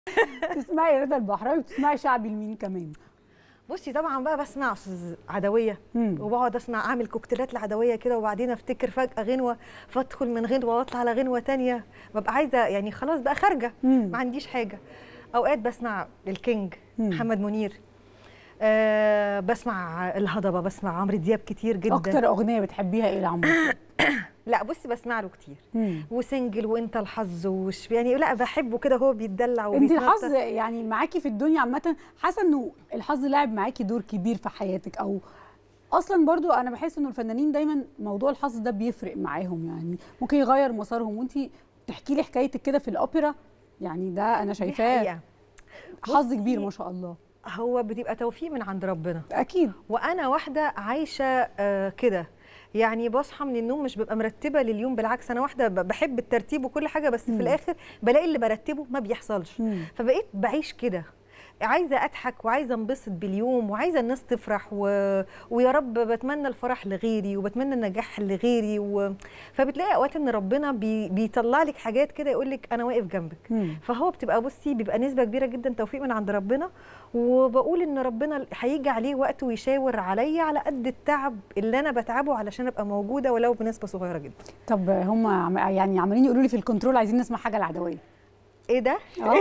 تسمعي رضا البحراوي وتسمعي شعبي لمين كمان بصي طبعا بقى بسمع استاذ عدويه مم. وبقعد اسمع اعمل كوكتيلات العدويه كده وبعدين افتكر فجاه غنوه فادخل من غنوه واطلع على غنوه تانية ببقى عايزه يعني خلاص بقى خارجه مم. ما عنديش حاجه اوقات بسمع الكينج مم. محمد منير أه بسمع الهضبه بسمع عمرو دياب كتير جدا اكتر اغنيه بتحبيها ايه لعمرو دياب؟ لا بصي بسمع له كتير مم. وسنجل وانت الحظ وش يعني لا بحبه كده هو بيتدلع انت وبيتنطط. الحظ يعني معاكي في الدنيا عامه حاسه انه الحظ لعب معاكي دور كبير في حياتك او اصلا برضو انا بحس انه الفنانين دايما موضوع الحظ ده بيفرق معاهم يعني ممكن يغير مسارهم وانت تحكي لي حكايتك كده في الاوبرا يعني ده انا دي شايفاه حقيقة. حظ بصي، كبير ما شاء الله هو بتبقى توفيق من عند ربنا اكيد وانا واحده عايشه آه كده يعني بصحى من النوم مش ببقى مرتبه لليوم بالعكس انا واحده ب- بحب الترتيب وكل حاجه بس مم. في الاخر بلاقي اللي برتبه ما بيحصلش مم. فبقيت بعيش كده عايزه اضحك وعايزه انبسط باليوم وعايزه الناس تفرح و... ويا رب بتمنى الفرح لغيري وبتمنى النجاح لغيري و... فبتلاقي اوقات ان ربنا بي... بيطلع لك حاجات كده يقول لك انا واقف جنبك مم. فهو بتبقى بصي بيبقى نسبه كبيره جدا توفيق من عند ربنا وبقول ان ربنا هيجي عليه وقت ويشاور عليا على قد التعب اللي انا بتعبه علشان ابقى موجوده ولو بنسبه صغيره جدا طب هم عم- يعني عمالين يقولوا لي في الكنترول عايزين نسمع حاجه العدويه ايه ده اه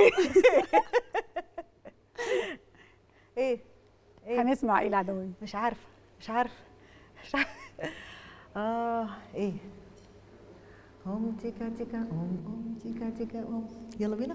ايه ايه هنسمع ايه العدويه مش عارفه مش عارفه مش عارفه اه ايه ام تيكا تيكا ام ام تيكا تيكا ام يلا بينا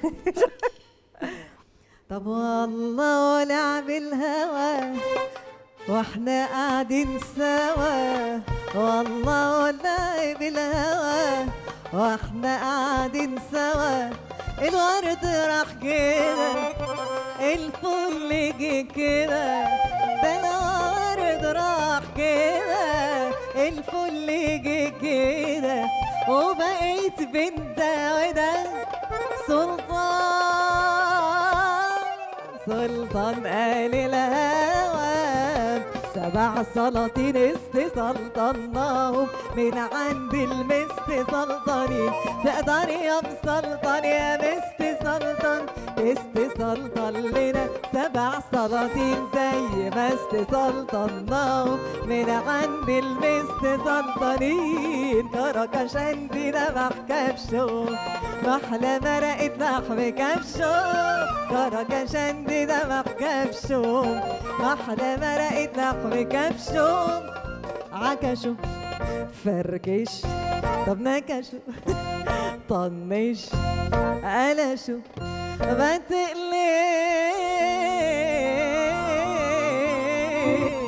طب والله ولعب الهوى واحنا قاعدين سوا والله ولعب الهوى واحنا قاعدين سوا الورد راح كده الفل جه كده ده الورد راح كده الفل جه كده وبقيت بنت وده سلطان سلطان قال الهوى سبع سلاطين استسلطناهم من عند المست سلطانين تقدر يا مسلطن يا مست سلطن استسلطن لنا سبع سلاطين زي ما استسلطناهم من عند المست سلطانين كركش عندنا محكبشو محلى مرقة لحم كبشو كركش عندنا محكبشو محلى مرقة لحم كبشو عكشو فركش طب نكشو طنش قلشو ما تقلقش